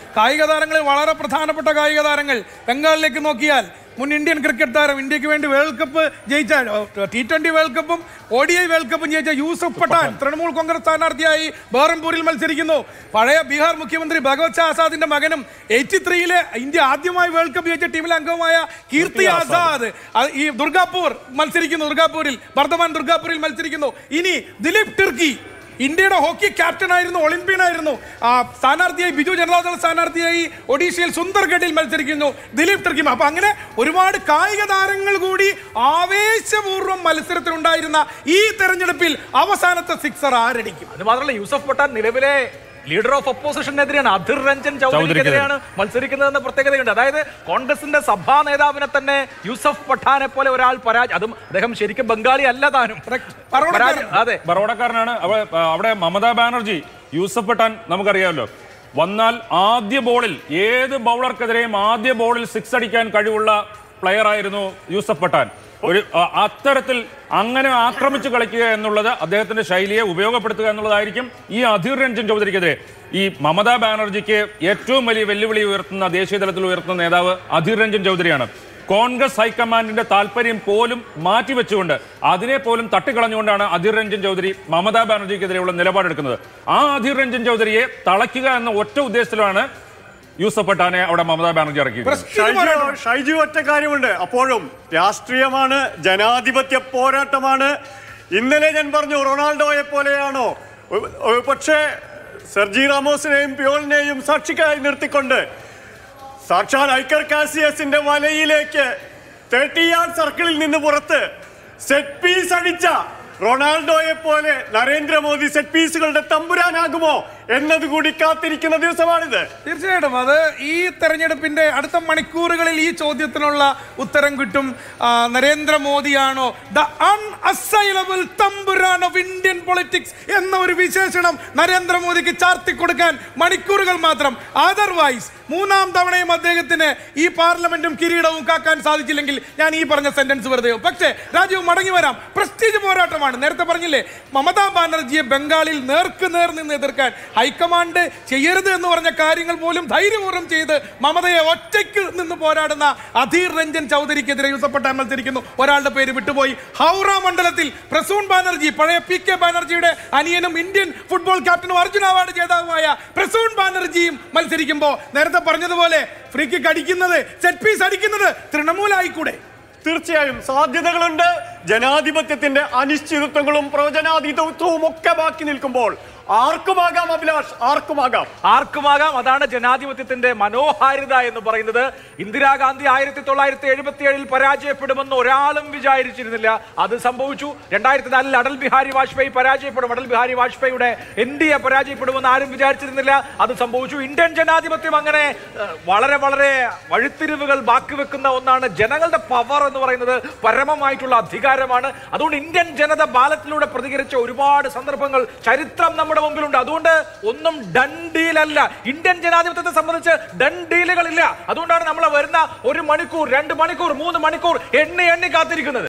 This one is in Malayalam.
കായിക താരങ്ങളിൽ വളരെ പ്രധാനപ്പെട്ട കായിക താരങ്ങൾ ബംഗാളിലേക്ക് നോക്കിയാൽ മുൻ ഇന്ത്യൻ ക്രിക്കറ്റ് താരം ഇന്ത്യക്ക് വേണ്ടി വേൾഡ് കപ്പ് ജയിച്ച ടി ട്വന്റി വേൾഡ് കപ്പും ഒ ഡി ഐ വേൾഡ് കപ്പും ജയിച്ച യൂസഫ് പഠാൻ തൃണമൂൽ കോൺഗ്രസ് സ്ഥാനാർത്ഥിയായി ബഹ്റംപൂരിൽ മത്സരിക്കുന്നു പഴയ ബീഹാർ മുഖ്യമന്ത്രി ഭഗവത് ഷാ ആസാദിന്റെ മകനും എയ്റ്റി ത്രീയിലെ ഇന്ത്യ ആദ്യമായി വേൾഡ് കപ്പ് ജയിച്ച ടീമിലെ അംഗവുമായ കീർത്തി ആസാദ് അത് ഈ ദുർഗാപൂർ മത്സരിക്കുന്നു ദുർഗാപൂരിൽ ബർദ്ധമാൻ ദുർഗാപൂരിൽ മത്സരിക്കുന്നു ഇനി ദിലീപ് ടിർക്കി ഇന്ത്യയുടെ ഹോക്കി ക്യാപ്റ്റൻ ആയിരുന്നു ഒളിമ്പ്യൻ ആയിരുന്നു ആ, സ്ഥാനാർത്ഥിയായി ബിജു ജനതാദൾ സ്ഥാനാർത്ഥിയായി ഒഡീഷയിൽ സുന്ദർഗഡിൽ മത്സരിക്കുന്നു ദിലീപ് ടർക്കിം അപ്പൊ അങ്ങനെ ഒരുപാട് കായിക താരങ്ങൾ കൂടി ആവേശപൂർവ്വം മത്സരത്തിലുണ്ടായിരുന്ന ഈ തെരഞ്ഞെടുപ്പിൽ അവസാനത്തെ സിക്സർ ആരടിക്കും അത് മാത്രമല്ല യൂസഫ് പട്ടാൻ നിലവിലെ ലീഡർ ഓഫ് ഒപ്പോസിഷനെതിരെയാണ് അധിർ രഞ്ജൻ ചൗധരിക്കെതിരെയാണ് മത്സരിക്കുന്നതെന്ന പ്രത്യേകതയുണ്ട് അതായത് കോൺഗ്രസിന്റെ സഭാ നേതാവിനെ തന്നെ യൂസഫ് പഠാനെ പോലെ ഒരാൾ പരാജയം അതും അദ്ദേഹം ശരിക്കും ബംഗാളി അല്ല താനും പരാജയം- അതെ ബറോഡക്കാരനാണ് അവ- അവിടെ മമതാ ബാനർജി യൂസഫ് പട്ടാൻ നമുക്കറിയാമല്ലോ വന്നാൽ ആദ്യ ബോളിൽ ഏത് ബൗളർക്കെതിരെയും ആദ്യ ബോളിൽ സിക്സ് അടിക്കാൻ കഴിവുള്ള പ്ലെയർ ആയിരുന്നു യൂസഫ് പട്ടാൻ ഒരു അ- അത്തരത്തിൽ അങ്ങനെ ആക്രമിച്ച് കളിക്കുക എന്നുള്ളത് അദ്ദേഹത്തിന്റെ ശൈലിയെ ഉപയോഗപ്പെടുത്തുക എന്നുള്ളതായിരിക്കും ഈ അധീർ രഞ്ജൻ ചൗധരിക്കെതിരെ ഈ മമതാ ബാനർജിക്ക് ഏറ്റവും വലിയ വെല്ലുവിളി ഉയർത്തുന്ന ദേശീയ തലത്തിൽ ഉയർത്തുന്ന നേതാവ് അധീർ രഞ്ജൻ ചൗധരിയാണ് കോൺഗ്രസ് ഹൈക്കമാൻഡിന്റെ താല്പര്യം പോലും മാറ്റിവെച്ചുകൊണ്ട് അതിനെ പോലും തട്ടിക്കളഞ്ഞുകൊണ്ടാണ് അധീർ രഞ്ജൻ ചൗധരി മമതാ ബാനർജിക്കെതിരെയുള്ള നിലപാടെടുക്കുന്നത് ആ അധീർ രഞ്ജൻ ചൗധരിയെ തളയ്ക്കുക എന്ന ഒറ്റ ഉദ്ദേശത്തിലാണ് യൂസഫ് പട്ടാനെ അവിടെ മമതാ ബാനർജി ഇറക്കിയത് ഷൈജു ഷൈജു ഒറ്റ കാര്യമുണ്ട് അപ്പോഴും രാഷ്ട്രീയമാണ് ജനാധിപത്യ പോരാട്ടമാണ് ഇന്നലെ ഞാൻ പറഞ്ഞു റൊണാൾഡോയെ പോലെയാണോ ഒ- ഒ- പക്ഷേ സെർജി റാമോസിനെയും പിയോളിനെയും സാക്ഷിക്കായി നിർത്തിക്കൊണ്ട് സാക്ഷാൽ ഐക്കർ കാസിയസിന്റെ വലയിലേക്ക് തേർട്ടി യാർഡ് സർക്കിളിൽ നിന്ന് പുറത്ത് സെറ്റ് പീസ് അടിച്ച റൊണാൾഡോയെ പോലെ നരേന്ദ്രമോദി സെറ്റ് പീസുകളുടെ തമ്പുരാനാകുമോ എന്നതുകൂടി കാത്തിരിക്കുന്ന ദിവസമാണിത് തീർച്ചയായിട്ടും അത് ഈ തെരഞ്ഞെടുപ്പിന്റെ അടുത്ത മണിക്കൂറുകളിൽ ഈ ചോദ്യത്തിനുള്ള ഉത്തരം കിട്ടും ആ, നരേന്ദ്രമോദിയാണോ ദ അൺഅസൈലബിൾ തമ്പുരാൻ ഓഫ് ഇന്ത്യൻ പൊളിറ്റിക്സ് എന്ന ഒരു വിശേഷണം നരേന്ദ്രമോദിക്ക് ചാർത്തി കൊടുക്കാൻ മണിക്കൂറുകൾ മാത്രം അതർവൈസ് മൂന്നാം തവണയും അദ്ദേഹത്തിന് ഈ പാർലമെന്റും കിരീടവും കാക്കാൻ സാധിച്ചില്ലെങ്കിൽ ഞാൻ ഈ പറഞ്ഞ സെന്റൻസ് വെറുതെ പക്ഷേ രാജീവ് മടങ്ങി വരാം പ്രസ്റ്റീജ് പോരാട്ടമാണ് നേരത്തെ പറഞ്ഞില്ലേ മമതാ ബാനർജിയെ ബംഗാളിൽ നേർക്ക് നേർ നിന്ന് എതിർക്കാൻ ഹൈക്കമാൻഡ് ചെയ്യരുത് എന്ന് പറഞ്ഞ കാര്യങ്ങൾ പോലും ധൈര്യപൂർവ്വം ചെയ്ത് മമതയെ ഒറ്റയ്ക്ക് നിന്ന് പോരാടുന്ന അധീർ രഞ്ജൻ ചൗധരിക്കെതിരെ യൂസഫ് പട്ടാൻ മത്സരിക്കുന്നു ഒരാളുടെ പേര് വിട്ടുപോയി ഹൗറ മണ്ഡലത്തിൽ പ്രസൂൺ ബാനർജി പഴയ പി കെ ബാനർജിയുടെ അനിയനും ഇന്ത്യൻ ഫുട്ബോൾ ക്യാപ്റ്റനും അർജുന അവാർഡ് ജേതാവുമായ പ്രസൂൺ ബാനർജിയും മത്സരിക്കുമ്പോൾ നേരത്തെ പറഞ്ഞതുപോലെ ഫ്രീ കിക്ക് അടിക്കുന്നത് സെറ്റ് പീസ് അടിക്കുന്നത് തൃണമൂലായിക്കൂടെ തീർച്ചയായും സാധ്യതകളുണ്ട് ജനാധിപത്യത്തിന്റെ അനിശ്ചിതത്വങ്ങളും പ്രവചനാതീതത്വവും ഒക്കെ ബാക്കി നിൽക്കുമ്പോൾ ആർക്കുമാകാം അഭിലാഷ് ആർക്കുമാകാം ആർക്കുമാകാം അതാണ് ജനാധിപത്യത്തിന്റെ മനോഹാരിത എന്ന് പറയുന്നത് ഇന്ദിരാഗാന്ധി ആയിരത്തി തൊള്ളായിരത്തി എഴുപത്തി ഏഴിൽ പരാജയപ്പെടുമെന്ന് ഒരാളും വിചാരിച്ചിരുന്നില്ല അത് സംഭവിച്ചു രണ്ടായിരത്തി നാലിൽ അടൽ ബിഹാരി വാജ്പേയി പരാജയപ്പെടും അടൽ ബിഹാരി വാജ്പേയിയുടെ എൻ ഡി എ പരാജയപ്പെടുമെന്ന് ആരും വിചാരിച്ചിരുന്നില്ല അത് സംഭവിച്ചു ഇന്ത്യൻ ജനാധിപത്യം അങ്ങനെ ഏഹ്, വളരെ വളരെ വഴിത്തിരിവുകൾ ബാക്കി വെക്കുന്ന ഒന്നാണ് ജനങ്ങളുടെ പവർ എന്ന് പറയുന്നത് പരമമായിട്ടുള്ള അധികാരമാണ് അതുകൊണ്ട് ഇന്ത്യൻ ജനത ബാലറ്റിലൂടെ പ്രതികരിച്ച ഒരുപാട് സന്ദർഭങ്ങൾ ചരിത്രം നമ്മുടെ മുമ്പിലുണ്ട് അതുകൊണ്ട് ഒന്നും ഡൺ ഡീലല്ല ഇന്ത്യൻ ജനാധിപത്യത്തെ സംബന്ധിച്ച് ഡൺ ഡീലുകളില്ല അതുകൊണ്ടാണ് നമ്മൾ വരുന്ന ഒരു മണിക്കൂർ രണ്ട് മണിക്കൂർ മൂന്ന് മണിക്കൂർ എണ്ണി എണ്ണി കാത്തിരിക്കുന്നത്